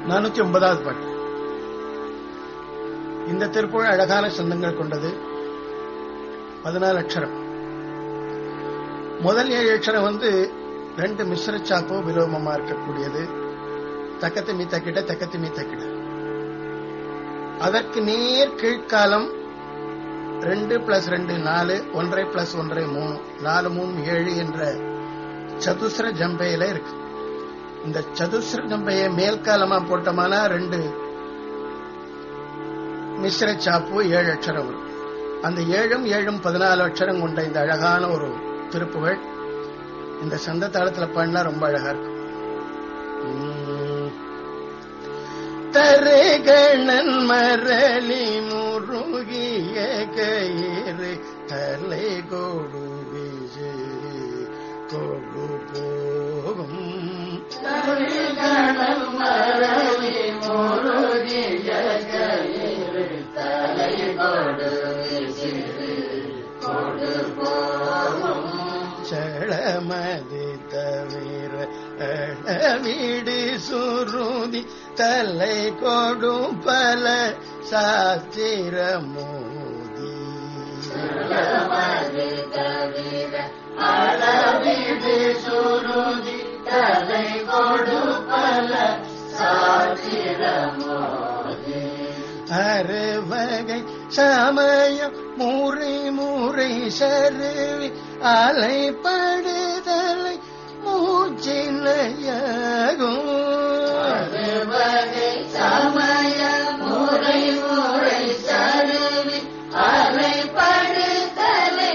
நானூத்தி ஒன்பதாவது பாட்டு இந்த திருப்புகழ் அழகான சந்தங்கள் கொண்டது பதினாலு அக்ஷரம் முதல் ஏழு அக்ஷரம் வந்து ரெண்டு மிஸ்ர சாப்போ விலோமமா இருக்கக்கூடியது தக்கத்து மீ தக்கிட தக்கத்து மீ தக்கிட அதற்கு நேர் கீழ்காலம் ரெண்டு பிளஸ் ரெண்டு நாலு ஒன்றை பிளஸ் ஒன்றை மூணு நாலு மூணு ஏழு என்ற சதுஸ்ர ஜம்பையில இருக்கு இந்த சதுஸ்ர ஜம்பையை மேல்காலமா போட்டோம்னா ரெண்டு மிஸ்ர சாப்பு ஏழு அக்ஷரம் வரும் அந்த ஏழும் ஏழும் பதினாலு அக்ஷரம் கொண்ட இந்த அழகான ஒரு திருப்புகழ் இந்த சந்த தாளத்துல பாடினா ரொம்ப அழகா இருக்கும் உம். தருகணன் மரளி முருகிய கயிறு தலை கொடு விஜு கொடு போகும் செளமதி தவிர வீடு சுருதி தலை கொடும் பல சாத்திர மோதி அறுவகை சமயம் முறை முறை சருவி அலைப்படுதலை மூச்சினையாகும் சமய முறை முறை சருவி அலைப்படுதலை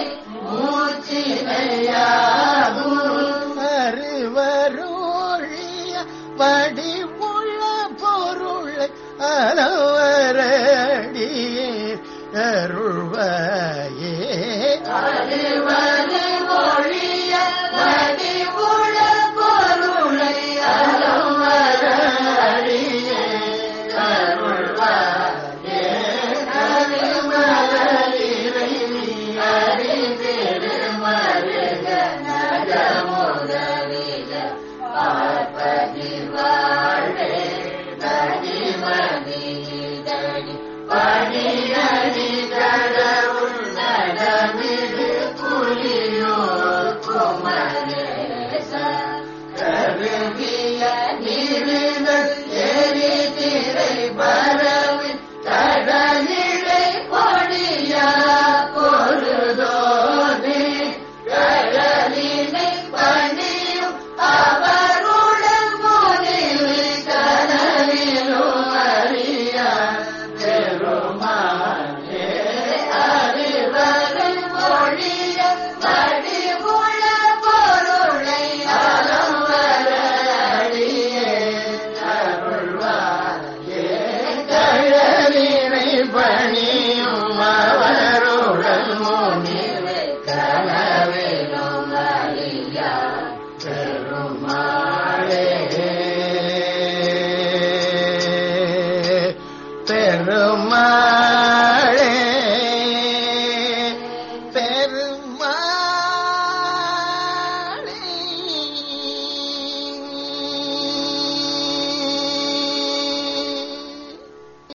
மூச்சினையாகும் அறுவரோழிய வடிவுள்ள பொருளை அலவரடியே அருள்வாயே அறிவது ஒழிய வடிவுள பொருளை அலமரடியே கருள்வாயே கருமலரிரை அறிந்திரு மருக நகமுதவில பார்ப்பதி வாழே தனிமதி தனி பணியடி கடவுள் நடமிடு புலியோர் குமரேச கருவிய நீருகள் எரி திரை பரவி கடலிடை பொடியா பொருதோனே கடலினை பணியும் அவருடன் முனிவு கனவிலும் அறியா பெருமானே அறிவது ஒழிய வடிவுள்ள பொருளை அறம் வர அடியே அருள்வாயே கழலினை பணியும் அவருடன் முனி கன